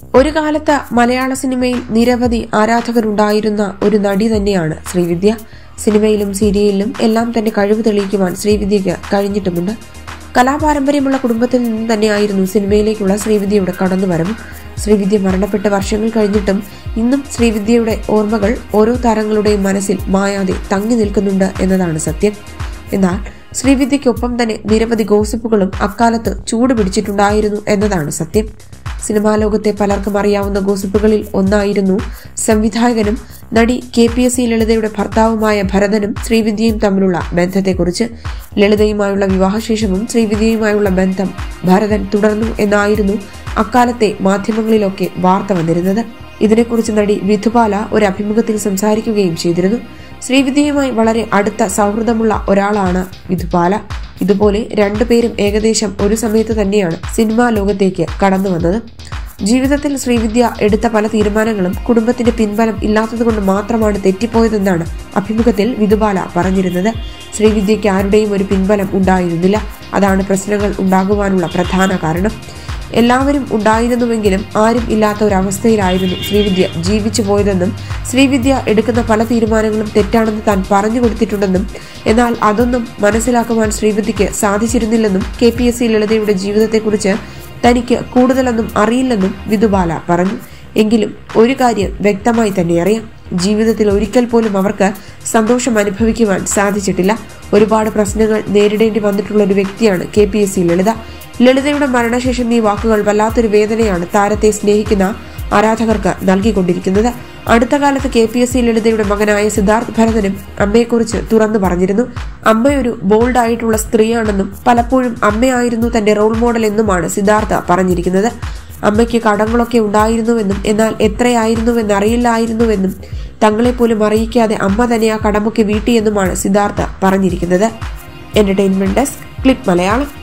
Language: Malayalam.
ഒരു കാലത്ത് മലയാള സിനിമയിൽ നിരവധി ആരാധകരുണ്ടായിരുന്ന ഒരു നടി തന്നെയാണ് ശ്രീവിദ്യ സിനിമയിലും സീരിയലിലും എല്ലാം തന്നെ കഴിവ് തെളിയിക്കുവാൻ ശ്രീവിദ്യയ്ക്ക് കഴിഞ്ഞിട്ടുമുണ്ട് കലാപാരമ്പര്യമുള്ള കുടുംബത്തിൽ നിന്ന് തന്നെയായിരുന്നു സിനിമയിലേക്കുള്ള ശ്രീവിദ്യയുടെ കടന്നുവരവ് ശ്രീവിദ്യ മരണപ്പെട്ട് വർഷങ്ങൾ കഴിഞ്ഞിട്ടും ഇന്നും ശ്രീവിദ്യയുടെ ഓർമ്മകൾ ഓരോ താരങ്ങളുടെയും മനസ്സിൽ മായാതെ തങ്ങി നിൽക്കുന്നുണ്ട് എന്നതാണ് സത്യം എന്നാൽ ശ്രീവിദ്യയ്ക്കൊപ്പം തന്നെ നിരവധി ഗോസിപ്പുകളും അക്കാലത്ത് ചൂട് പിടിച്ചിട്ടുണ്ടായിരുന്നു എന്നതാണ് സത്യം സിനിമാ ലോകത്തെ പലർക്കും അറിയാവുന്ന ഗോസിപ്പുകളിൽ ഒന്നായിരുന്നു സംവിധായകനും നടി കെ പി എസ് സി ലളിതയുടെ ഭർത്താവുമായ ഭരതനും ശ്രീവിദ്യയും തമ്മിലുള്ള ബന്ധത്തെക്കുറിച്ച് ലളിതയുമായുള്ള വിവാഹശേഷവും ശ്രീവിദ്യയുമായുള്ള ബന്ധം ഭരതൻ തുടർന്നു എന്നായിരുന്നു അക്കാലത്തെ മാധ്യമങ്ങളിലൊക്കെ വാർത്ത വന്നിരുന്നത് ഇതിനെക്കുറിച്ച് നടി വിധുബാല ഒരു അഭിമുഖത്തിൽ സംസാരിക്കുകയും ചെയ്തിരുന്നു ശ്രീവിദ്യയുമായി വളരെ അടുത്ത സൗഹൃദമുള്ള ഒരാളാണ് വിധുബാല ഇതുപോലെ രണ്ടുപേരും ഏകദേശം ഒരു സമയത്ത് തന്നെയാണ് സിനിമാ ലോകത്തേക്ക് കടന്നു വന്നത് ജീവിതത്തിൽ ശ്രീവിദ്യ എടുത്ത പല തീരുമാനങ്ങളും കുടുംബത്തിന്റെ പിൻബലം ഇല്ലാത്തതുകൊണ്ട് മാത്രമാണ് തെറ്റിപ്പോയതെന്നാണ് അഭിമുഖത്തിൽ വിധുബാല പറഞ്ഞിരുന്നത് ശ്രീവിദ്യയ്ക്ക് ആരുടെയും ഒരു പിൻബലം ഉണ്ടായിരുന്നില്ല അതാണ് പ്രശ്നങ്ങൾ ഉണ്ടാകുവാനുള്ള പ്രധാന കാരണം എല്ലാവരും ഉണ്ടായിരുന്നുവെങ്കിലും ആരും ഇല്ലാത്ത ഒരവസ്ഥയിലായിരുന്നു ശ്രീവിദ്യ ജീവിച്ചു പോയതെന്നും ശ്രീവിദ്യ എടുക്കുന്ന പല തീരുമാനങ്ങളും തെറ്റാണെന്ന് താൻ പറഞ്ഞു കൊടുത്തിട്ടുണ്ടെന്നും എന്നാൽ അതൊന്നും മനസ്സിലാക്കുവാൻ ശ്രീവിദ്യയ്ക്ക് സാധിച്ചിരുന്നില്ലെന്നും കെ പി എസ് സി ലളിതയുടെ ജീവിതത്തെക്കുറിച്ച് തനിക്ക് കൂടുതലൊന്നും അറിയില്ലെന്നും വിധുബാല പറഞ്ഞു എങ്കിലും ഒരു കാര്യം വ്യക്തമായി തന്നെ അറിയാം ജീവിതത്തിൽ ഒരിക്കൽ പോലും അവർക്ക് സന്തോഷം അനുഭവിക്കുവാൻ സാധിച്ചിട്ടില്ല ഒരുപാട് പ്രശ്നങ്ങൾ നേരിടേണ്ടി വന്നിട്ടുള്ള ഒരു വ്യക്തിയാണ് K P S C Lalitha ലളിതയുടെ മരണശേഷം ഈ വാക്കുകൾ വല്ലാത്തൊരു വേദനയാണ് താരത്തെ സ്നേഹിക്കുന്ന ആരാധകർക്ക് നൽകിക്കൊണ്ടിരിക്കുന്നത് അടുത്ത കാലത്ത് കെ പി എസ് സി ലളിതയുടെ മകനായ സിദ്ധാർത്ഥ് ഭരതനും അമ്മയെക്കുറിച്ച് തുറന്നു പറഞ്ഞിരുന്നു അമ്മയൊരു ബോൾഡ് ആയിട്ടുള്ള സ്ത്രീയാണെന്നും പലപ്പോഴും അമ്മയായിരുന്നു തന്റെ റോൾ മോഡൽ എന്നുമാണ് സിദ്ധാർത്ഥ പറഞ്ഞിരിക്കുന്നത് അമ്മയ്ക്ക് കടങ്ങളൊക്കെ ഉണ്ടായിരുന്നുവെന്നും എന്നാൽ എത്രയായിരുന്നുവെന്ന് അറിയില്ലായിരുന്നുവെന്നും തങ്ങളെപ്പോലും അറിയിക്കാതെ അമ്മ തന്നെ ആ കടമൊക്കെ വീട്ടിയെന്നുമാണ് സിദ്ധാർത്ഥ പറഞ്ഞിരിക്കുന്നത് എന്റർടൈൻമെന്റ് ഡെസ്ക് ക്ലിപ്പ് മലയാളം